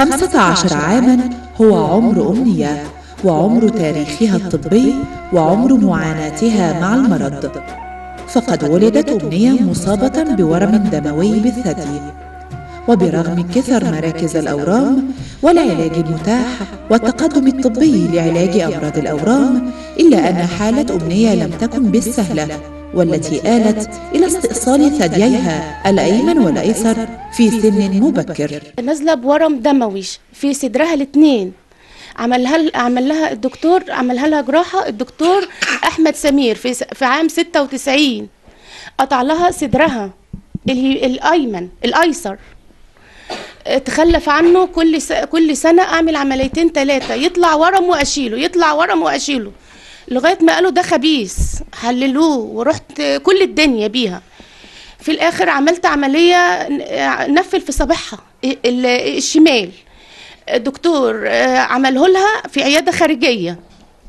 خمسة عشر عاما هو عمر أمنية وعمر تاريخها الطبي وعمر معاناتها مع المرض فقد ولدت أمنية مصابة بورم دموي بالثدي وبرغم كثر مراكز الأورام والعلاج المتاح والتقدم الطبي لعلاج أمراض الأورام إلا أن حالة أمنية لم تكن بالسهلة والتي آلت إلى استئصال ثدييها الأيمن والأيسر في سن مبكر نازله بورم دموي في صدرها الاثنين عملها عمل لها الدكتور عملها لها جراحه الدكتور احمد سمير في س- في عام 96 قطع لها صدرها اللي الايمن الايسر اه، تخلف عنه كل س... كل سنه اعمل عمليتين ثلاثه يطلع ورم واشيله يطلع ورم واشيله لغايه ما قالوا ده خبيث حللوه ورحت كل الدنيا بيها في الاخر عملت عمليه ن- نفل في صابعها ال- الشمال الدكتور آه، عمله لها في عياده خارجيه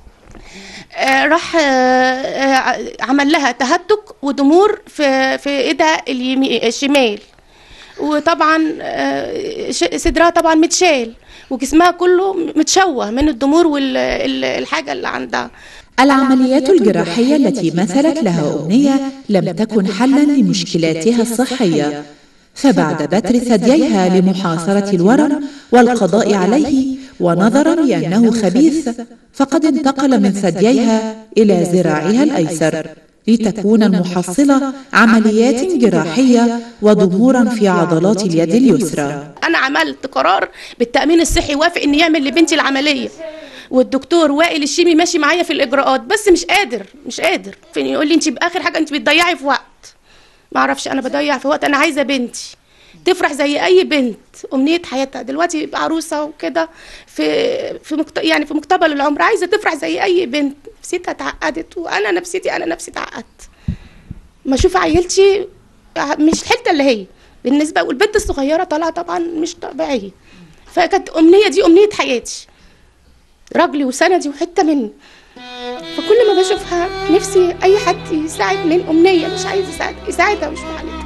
آه، راح آه، آه، عمل لها تهتك ودمور في في ايدها اليمين الشمال وطبعا آه، ش- صدرها طبعا متشال وجسمها كله متشوه من الدمور والحاجه اللي عندها العمليات الجراحية التي مثلت لها أمنية لم تكن حلا لمشكلاتها الصحية فبعد بتر ثدييها لمحاصرة الورم والقضاء عليه ونظرا لأنه خبيث فقد انتقل من ثدييها إلى ذراعها الأيسر لتكون المحصلة عمليات جراحية وضمورا في عضلات اليد اليسرى انا عملت قرار بالتامين الصحي وافق ان يعمل لبنتي العمليه والدكتور وائل الشيمي ماشي معايا في الاجراءات بس مش قادر مش قادر فين يقول لي انت باخر حاجه انت بتضيعي في وقت ما اعرفش انا بضيع في وقت انا عايزه بنتي تفرح زي اي بنت امنيه حياتها دلوقتي يبقى عروسه وكده في في مكت... يعني في مقتبل العمر عايزه تفرح زي اي بنت نفسيتها اتعقدت وانا نفسيتي انا نفسي اتعقدت ما اشوف عيلتي مش الحته اللي هي بالنسبه والبنت الصغيره طالعه طبعا مش طبيعيه فكانت امنيه دي امنيه حياتي رجلي وسندي وحته مني فكل ما بشوفها نفسي اي حد يساعد من امنيه مش عايز يساعد يساعدها ويشوف حالتها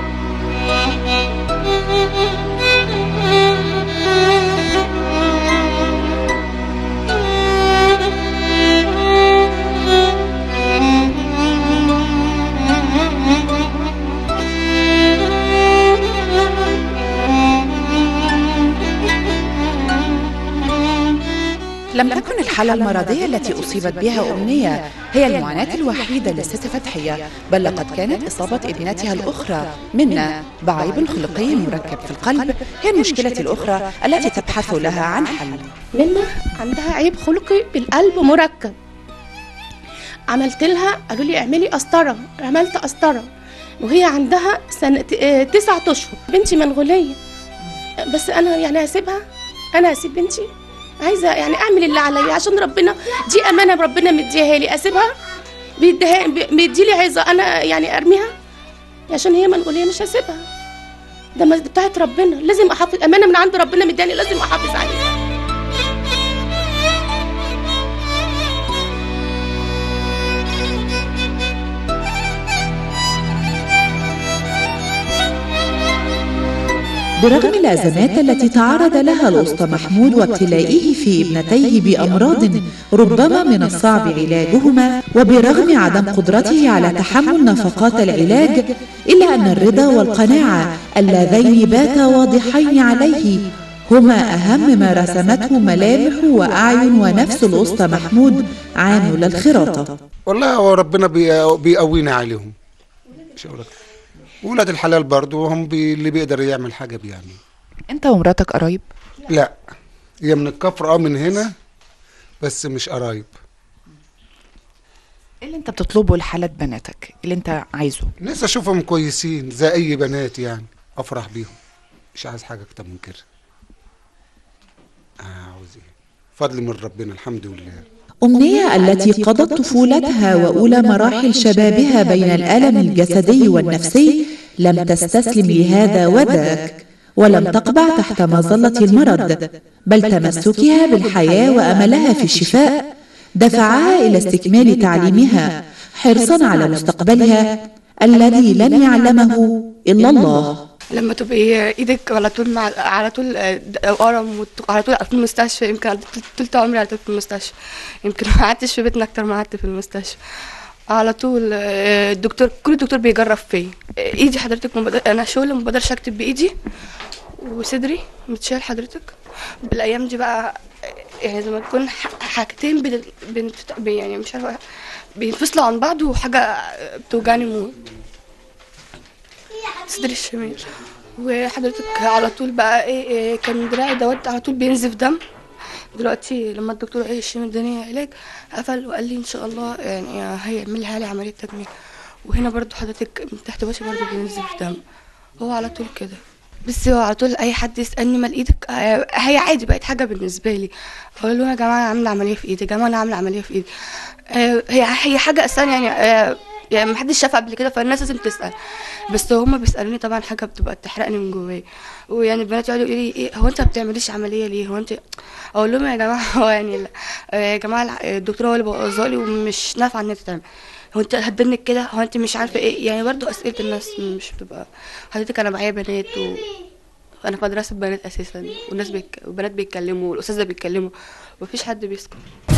لم تكن الحالة المرضية التي أصيبت بها أمنية هي المعاناة الوحيدة للست فتحية بل لقد كانت إصابة ابنتها الأخرى منا بعيب خلقي مركب في القلب هي المشكلة الأخرى التي تبحث لها عن حل منى عندها عيب خلقي بالقلب مركب عملت لها قالوا لي اعملي قسطره عملت قسطره وهي عندها سنة آه، تسعة اشهر بنتي منغوليه بس انا يعني هسيبها انا هسيب بنتي عايزه يعني اعمل اللي عليا عشان ربنا دي امانه ربنا مديها لي اسيبها بيديها بيدي لي عايزه انا يعني ارميها عشان هي منغوليه مش هسيبها ده مس- بتاعت ربنا لازم احافظ امانه من عند ربنا مداني لازم احافظ عليها برغم الأزمات التي تعرض لها الأسطى محمود وابتلائه في ابنتيه بأمراض ربما من الصعب علاجهما وبرغم عدم قدرته على تحمل نفقات العلاج إلا أن الرضا والقناعة اللذين باتا واضحين عليه هما أهم ما رسمته ملامح وأعين ونفس الأسطى محمود عامل الخراطة والله هو ربنا بي- بيقوينا عليهم مش هقول لك. ولاد الحلال برضو هم بي اللي بيقدر يعمل حاجه بيعمل أنت ومراتك قرايب لا هي من الكفر اه من هنا بس مش قرايب إيه اللي أنت بتطلبه لحالة بناتك اللي أنت عايزه ناس اشوفهم كويسين زي اي بنات يعني افرح بيهم مش عايز حاجه اكتر من كده آه عاوز ايه فضل من ربنا الحمد لله أمنية التي قضت طفولتها وأولى مراحل شبابها بين الألم الجسدي والنفسي لم تستسلم لهذا وذاك ولم تقبع تحت مظلة المرض بل تمسكها بالحياة وأملها في الشفاء دفعها إلى استكمال تعليمها حرصا على مستقبلها الذي لن يعلمه إلا الله لما تبقي ايدك على طول مع على طول آه، د- ورم وت- على طول في المستشفى يمكن قعدت طول عمري على طول في المستشفى يمكن ما قعدتش في بيتنا اكتر ما قعدت في المستشفى على طول آه، الدكتور كل دكتور بيجرب فيا آه، ايدي حضرتك ما بقدر- انا شغل ما بقدرش اكتب بايدي وصدري متشال حضرتك بالايام دي بقى آه، يعني زي ما تكون ح- حاجتين بن- بنفت- بي- يعني مش عارفه بينفصلوا عن بعض وحاجه آه، بتوجعني موت صدري الشمال وحضرتك على طول بقى ايه, إيه كان دراعي دوت على طول بينزف دم دلوقتي لما الدكتور قال الشمال اداني علاج قفل وقال لي ان شاء الله يعني هيعمل لي عمليه تجميل وهنا برضو حضرتك من تحت باشا برضو بينزف دم هو على طول كده بس هو على طول اي حد يسالني مال ايدك آه، هي عادي بقت حاجه بالنسبه لي اقول له يا جماعه انا عامله عمليه في ايدي يا جماعه انا عامله عمليه في ايدي آه، هي هي حاجه اساسا يعني آه، يعني ما حدش شافها قبل كده فالناس لازم تسال بس هما بيسالوني طبعا حاجه بتبقى تحرقني من جوايا ويعني البنات يقعدوا يقولوا لي ايه هو انت ما بتعمليش عمليه ليه هو انت اقول لهم يا جماعه هو يعني لا. آه، يا جماعه الع- الدكتور هو اللي بوظها لي ومش نافعه ان هي تتعمل هو انت هتبنك كده هو انت مش عارفه ايه يعني برضو اسئله الناس مش بتبقى حضرتك انا معايا بنات و انا في مدرسه بنات اساسا والناس بيك... وبنات بيتكلموا والاساتذه بيتكلموا ومفيش حد بيسكت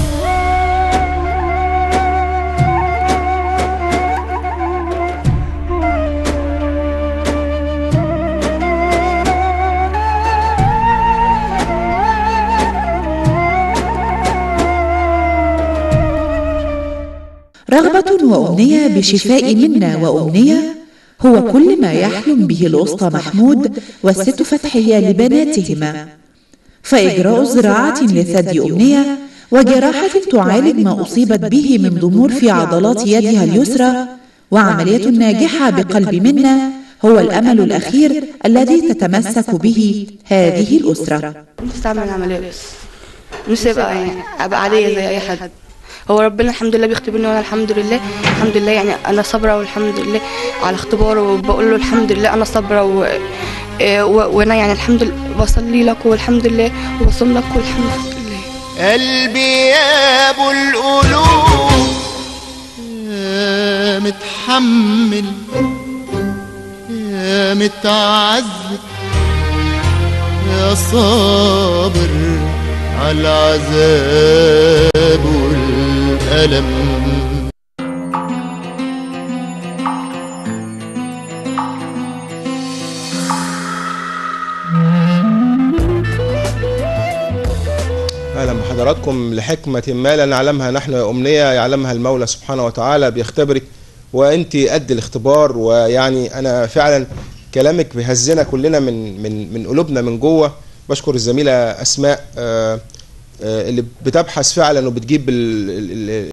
رغبة وأمنية بشفاء منا وأمنية هو كل ما يحلم به الأسطى محمود والست فتحية لبناتهما فإجراء زراعة لثدي أمنية وجراحة تعالج ما أصيبت به من ضمور في عضلات يدها اليسرى وعملية ناجحة بقلب منا هو الأمل الأخير الذي تتمسك به هذه الأسرة نفسي اعمل عمليه بس نفسي ابقى يعني ابقى عاديه زي اي حد هو ربنا الحمد لله بيختبرني وانا الحمد لله الحمد لله يعني انا صابره والحمد لله على اختباره وبقول له الحمد لله انا صابره و... إيه و... وانا يعني الحمد لله بصلي لك والحمد لله وبصوم لك والحمد لله قلبي يا ابو القلوب يا متحمل يا متعذب يا صابر على العذاب والألم اهلا بحضراتكم لحكمه ما لا نعلمها نحن يا امنيه يعلمها المولى سبحانه وتعالى بيختبرك وانت قد الاختبار ويعني انا فعلا كلامك بيهزنا كلنا من من من قلوبنا من جوه بشكر الزميله اسماء آه، آه، اللي بتبحث فعلا وبتجيب ال- ال- ال-